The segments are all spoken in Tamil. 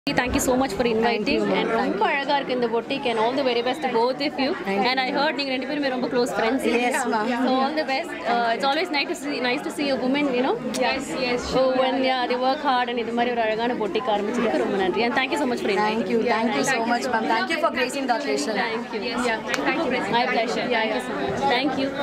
Thank you so much for inviting and ரொம்ப அழகா இருக்கு இந்த boutique and all the very best to both of you and I heard நீங்க ரெண்டு பேருமே ரொம்ப close friends Yes, ma'am. so all the best uh, it's always nice to see nice to see a woman you know yes yes so when yeah they work hard and இது மாதிரி ஒரு அழகான boutique ஆரம்பிச்சதுக்கு ரொம்ப நன்றி and thank you so much for inviting Thank you. Thank you so much, ma'am. Thank you for gracing the occasion. thank you yeah thank you my pleasure thank you so much thank you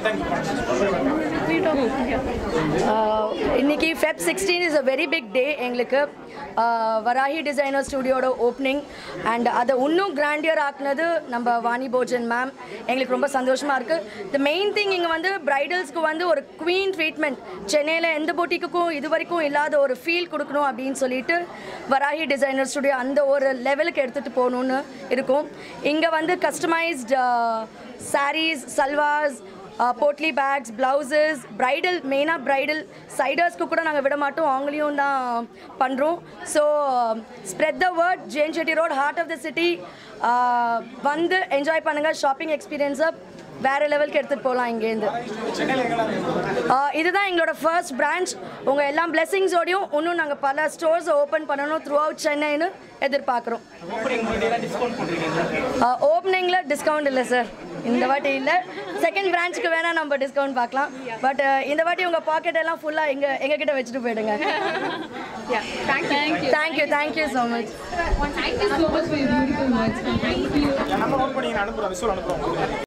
Uh, இன்னைக்கு Feb sixteen is a very big day எங்களுக்கு Uh, வராஹி டிசைனர் ஸ்டுடியோட ஓப்பனிங் அண்ட் அதை இன்னும் கிராண்டியர் ஆக்குனது நம்ம வாணி போஜன் மேம் எங்களுக்கு ரொம்ப சந்தோஷமாக இருக்குது த மெயின் திங் இங்கே வந்து பிரைடல்ஸ்க்கு வந்து ஒரு குவீன் ட்ரீட்மெண்ட் சென்னையில் எந்த போட்டிக்குக்கும் இது வரைக்கும் இல்லாத ஒரு ஃபீல் கொடுக்கணும் அப்படின்னு சொல்லிட்டு வராஹி டிசைனர் ஸ்டுடியோ அந்த ஒரு லெவலுக்கு எடுத்துகிட்டு போகணுன்னு இருக்கும் இங்கே வந்து customised sarees salwars potli bags blouses bridal மெயினாக பிரைடல் சைடர்ஸ்க்கு கூட நாங்கள் விட மாட்டோம் அவங்களையும் தான் பண்ணுறோம் ஸோ ஸ்ப்ரெட் த வேர்ட் ஜேன் Chetty road heart of the city வந்து என்ஜாய் பண்ணுங்கள் ஷாப்பிங் எக்ஸ்பீரியன்ஸை வேறு லெவலுக்கு எடுத்துகிட்டு போகலாம் இங்கேருந்து ஆஹ் இதுதான் எங்களோட ஃபர்ஸ்ட் பிரான்ச் உங்கள் எல்லா பிளெஸிங்ஸோடையும் இன்னும் நாங்கள் பல ஸ்டோர்ஸை ஓப்பன் பண்ணணும் த்ரூ அவுட் சென்னைன்னு எதிர்பார்க்குறோம் ஓப்பனிங்கில் டிஸ்கவுண்ட் இல்லை சார் இந்த வாட்டி இல்லை செகண்ட் பிரான்ச்சுக்கு வேணால் நம்ம டிஸ்கவுண்ட் பார்க்கலாம் பட் இந்த வாட்டி உங்கள் பாக்கெட் எல்லாம் ஃபுல்லாக எங்கள் எங்ககிட்ட வச்சுட்டு போயிடுங்க thank you thank you thank you so much Thank you so much for your beautiful words. Thank you. நம்ம நோட் பண்ணி அனுப்புகிறோம் விஷுவல் அனுப்புகிறோம்